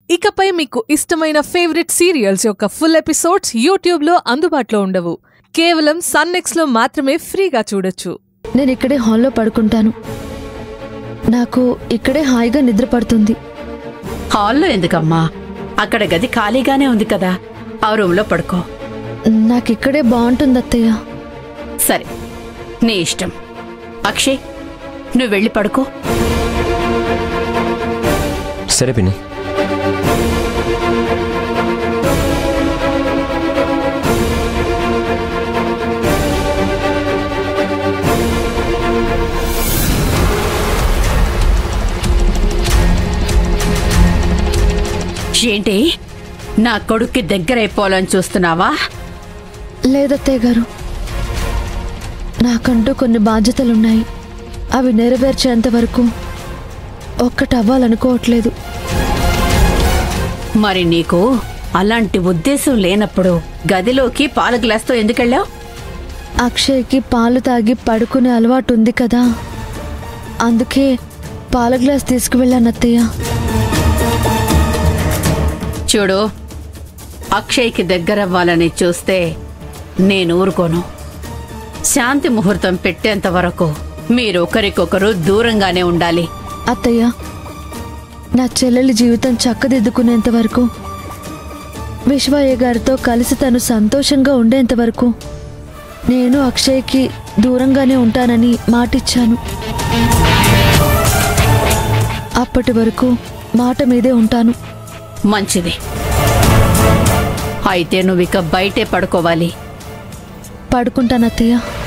ఇకపై మీకు ఇష్టమైన ఫేవరెట్ సీరియల్స్ యొక్క ఫుల్ ఎపిసోడ్స్ యూట్యూబ్లో అందుబాటులో ఉండవు కేవలం సన్నెక్స్లో మాత్రమే ఫ్రీగా చూడొచ్చు నేను ఇక్కడే హాల్లో పడుకుంటాను నాకు ఇక్కడే హాయిగా నిద్ర పడుతుంది హాల్లో ఎందుకమ్మా అక్కడ గది ఖాళీగానే ఉంది కదా ఆ రూమ్లో పడుకో నాకు ఇక్కడే బాగుంటుంది అత్తయ్య సరే నీ ఇష్టం అక్షయ్ నువ్వు వెళ్ళి పడుకో సరే పిన్ని ఏంటి నా కొడుక్కి దగ్గరైపోవాలని చూస్తున్నావా లేదత్తయ్య గారు నాకంటూ కొన్ని బాధ్యతలున్నాయి అవి నెరవేర్చేంత వరకు ఒక్కటి అవ్వాలనుకోవట్లేదు మరి నీకు అలాంటి ఉద్దేశం లేనప్పుడు గదిలోకి పాల గ్లాస్తో ఎందుకెళ్ళావు అక్షయ్కి పాలు తాగి పడుకునే అలవాటు ఉంది కదా అందుకే పాల గ్లాస్ తీసుకువెళ్ళాను అత్తయ్య చూడు అక్షయ్కి దగ్గరవ్వాలని చూస్తే నేను ఊరుకోను శాంతి ముహూర్తం పెట్టేంత వరకు మీరు ఒకరికొకరు దూరంగానే ఉండాలి అత్తయ్య నా చెల్లెలి జీవితం చక్కదిద్దుకునేంత వరకు విశ్వయ్య గారితో కలిసి తను సంతోషంగా ఉండేంత వరకు నేను అక్షయ్కి దూరంగానే ఉంటానని మాటిచ్చాను అప్పటి వరకు మాట మీదే ఉంటాను మంచిది అయితే నువ్వు ఇక బయటే పడుకోవాలి పడుకుంటాను అత్తయ్య